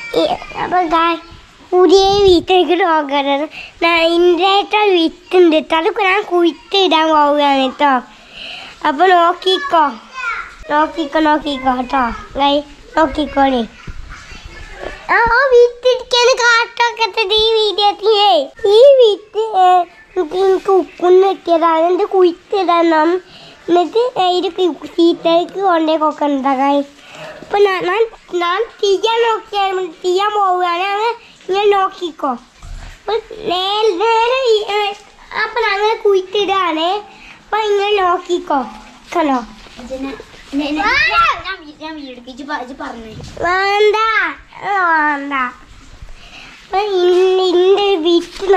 അപ്പൊ ഗായ് പുതിയ വീട്ടിലേക്ക് നോക്കരുത് ഇൻഡേറ്റ വിത്തുണ്ട് കേട്ടോ അത് ഞാൻ കുഴിച്ചിടാൻ പോവുകയാണ് കേട്ടോ അപ്പൊ നോക്കിക്കോ നോക്കിക്കോ നോക്കിക്കോ കേട്ടോ ഗായ് നോക്കിക്കോളേ ആ വിത്തിരിക്കാണ് കാട്ടൊക്കെ ഈ വീഡിയോത്തിലേ ഈ വിത്ത് എനിക്ക് ഉപ്പൊന്ന് കിട്ടിയതാണ് എന്നിട്ട് കുഴിച്ചിടണം എന്നിട്ട് ഇത് സീറ്റേക്ക് കൊണ്ടേ കൊക്കണ്ടാകായി ഇപ്പൊ ഞാൻ ഞാൻ- ഞാൻ ചെയ്യാൻ നോക്കിയാൽ ചെയ്യാൻ പോവുകയാണ് അത് ഇങ്ങനെ നോക്കിക്കോ അപ്പൊ നേ- നേരെ ഈ, ഏ, അപ്പൊ ഞങ്ങൾ കുഴിച്ചിടാണ് അപ്പൊ ഇങ്ങനെ നോക്കിക്കോ കണ്ടോ ഞാൻ വീടിപ്പിച്ച് പറഞ്ഞു വേണ്ട വേണ്ട അപ്പൊ ഇന്ന ഇന്റെ വിത്ത്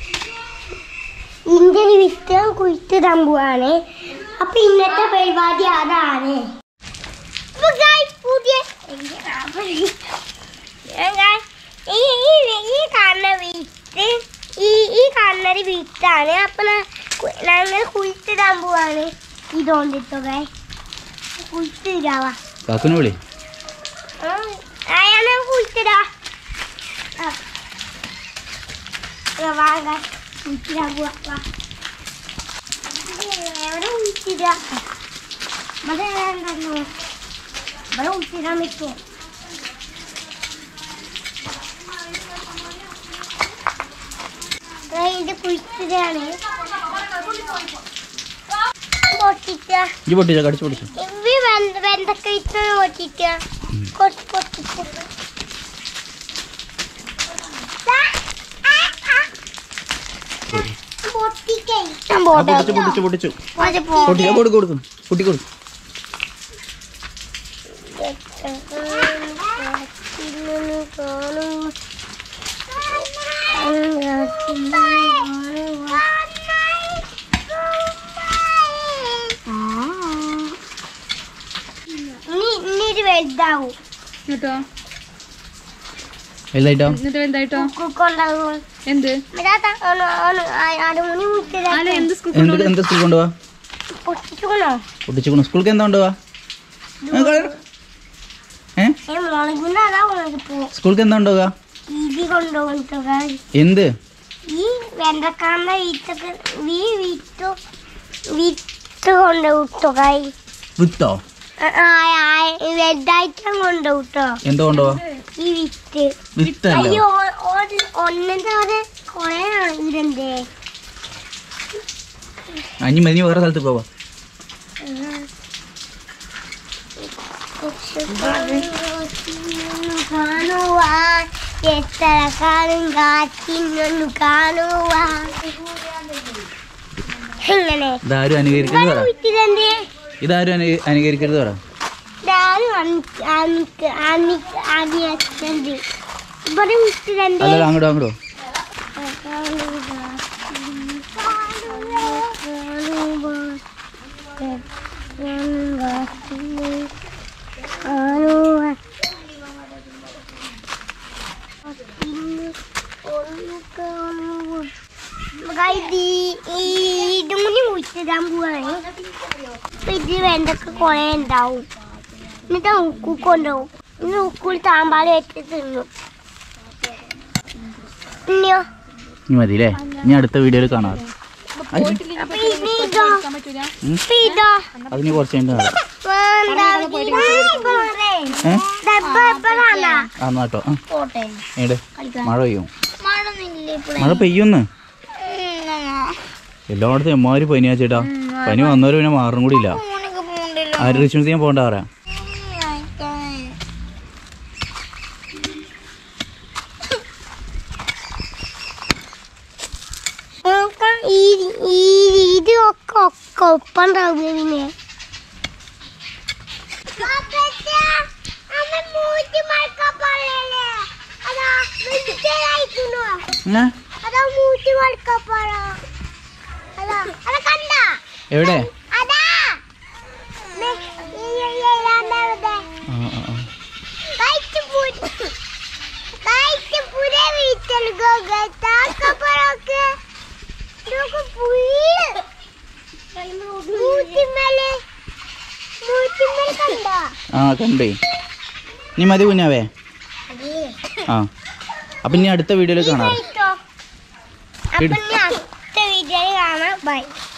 ഇന്റെ വിത്ത് കുഴിച്ചിടാൻ പോവാണ് അപ്പൊ ഇന്നത്തെ പരിപാടി അതാണ് അപ്പൊ guys, പുതിയ അപ്പൊ ഈ- guys, ഈ ഈ- ഈ കാണുന്ന വിത്ത് ഈ ഈ കാണുന്ന വിത്താണ് അപ്പൊ ഞങ്ങൾ കുഴിച്ചിടാൻ പോവാണ് ഇതുകൊണ്ടിട്ടോ guys. കുഴിച്ചിടാവാ കാക്കുനെ വിളി അയാളെ കുളിച്ചിടാ വാങ്ങ കുളിച്ചിടാ പോവാ വാ എവിടെ കുളിച്ചിടാ ഇവിടെ വേണ്ടല്ലോ ഇവിടെ കുളിച്ചിടാൻ പറ്റുമോ ഇത് കുളിച്ചിടാണ് പൊട്ടിച്ച ഇജ്ജ് പൊട്ടിച്ചോ കടിച്ചു പൊട്ടിച്ചോ ഇവി വെന്ത വെന്തക്ക ഇട്ട് പൊട്ടിച്ച കുറച്ച് പൊട്ടിച്ച ആ, പൊട്ടിച്ചു പൊട്ടിച്ചു പൊട്ടിച്ചു പൊട്ടിച്ചു കൊടുക്കും കൊടുക്കും കുട്ടി കൊടുക്കും ഇനി വലുതാവും എന്നിട്ടോ വലുതായിട്ടോ എന്നിട്ട് എന്തായിട്ടോ കുക്കൊണ്ടാവും എന്ത് അരമുണി അല്ല എന്ത് സ്കൂൾ എന്ത് എന്താ സ്കൂൾ കൊണ്ടുപോവാ പൊട്ടിച്ചുകൊണ്ടോ പൊട്ടിച്ചു സ്കൂൾക്ക് എന്താ കൊണ്ടുപോവാ ആ, കളർ. ഏ ഏ മുളകിന്റെ അതാ മുളക് പോ സ്കൂൾക്ക് എന്താ കൊണ്ടുപോവാ ഇത് കൊണ്ടുപോകും എന്ത് ഈ വെണ്ടക്കാണ്ട വിത്തൊക്കെ ഈ വിത്തു വിത്ത് കൊണ്ട് വിട്ടോ കായ് വിത്തോ വലുതായിട്ടും കൊണ്ട് വിട്ടോ എന്താ കൊണ്ടുപോവാ ഈ വിത്ത് വിത്തല്ലോ അയ്യോ ഒന്നിന്റെ അവിടെ കൊറേ ഇതുണ്ടേ അഞ്ഞി മതി വേറെ സ്ഥലത്ത് പോവാ കാണുവാൻ എത്ര കാലം കാറ്റിനൊന്നു കാണുവാൻ എങ്ങനെ ഇതാരും അനുകരിക്കരുത് പറ വിത്തിലെന്തേ ഇതാരും അനു- അനുകരിക്കരുത് പറ ഞാനും അനിക്ക് അനിക്ക് അനിക്ക് അനിയച്ചണ്ട് ഇവിടെ വിത്തിലെന്തേ അല്ല അങ്ങോട്ടോ അങ്ങോട്ടോ ഇതും കൂടി മുറിച്ചിടാൻ പോവാണ് അപ്പൊ ഇത് വെണ്ടൊക്കെ കുറെ ഉണ്ടാവും എന്നിട്ട് ഉക്കു കൊണ്ടുപോകും ഇന്ന് ഉക്കുൾ താമ്പാൽ വെച്ച് തിന്നു ഇനിയോ ഇനി മതി അല്ലേ ഇനി അടുത്ത വീഡിയോയിൽ കാണാം അപ്പൊ ഇനി ഇതോ പറ്റൂല ഇപ്പൊ ഇതോ അതിന് കുറച്ച് കഴിഞ്ഞ് കാണാം വേണ്ട ഇപ്പൊ പറയ്. ഏ ഡബ്ബ എപ്പോഴാണോ ആ നാട്ടോ ആ പോട്ടെ ഏടെ മഴ പെയ്യും മഴൊന്നുമില്ല ഇപ്പൊ മഴ പെയ്യുന്ന് എല്ലായിടത്തും എമ്മാതിരി പനിയാ ചേട്ടാ പനി വന്നവര് പിന്നെ മാറും കൂടി ഇല്ല ഫോണൊക്കെ പോണ്ടല്ലോ ആര് റിച്ചുണത്തി ഞാൻ പോകണ്ട പറയാം നമുക്ക് ഈ ഈ ഇത് ഒക്കെ ഒക്കെ ഒപ്പം ഉണ്ടാവും പിന്നെ ഏ? അതാ മൂട്ടി മടുക്കപ്പാടാ അതാ അതാ കണ്ട എവിടെ അതാ ദേ, ഈ ഏഴാണ്ടാ ഇവിടെ. ആ ആ ആ കഴിച്ച് പു- കഴിച്ച് പുതിയ വീട്ടിൽ ഗോഗത്താക്കപ്പഴൊക്കെ ഇതൊക്കെ പുല്ല് മൂത്തിമ്മല് മൂത്തിമ്മല് കണ്ടോ ആ കണ്ടേ നീ മതി കുഞ്ഞാവേ ആ അപ്പം ഇനി അടുത്ത വീഡിയോയിൽ കാണാം അപ്പൊ ഇനി അടുത്ത വീഡിയോയിൽ കാണാം ബൈ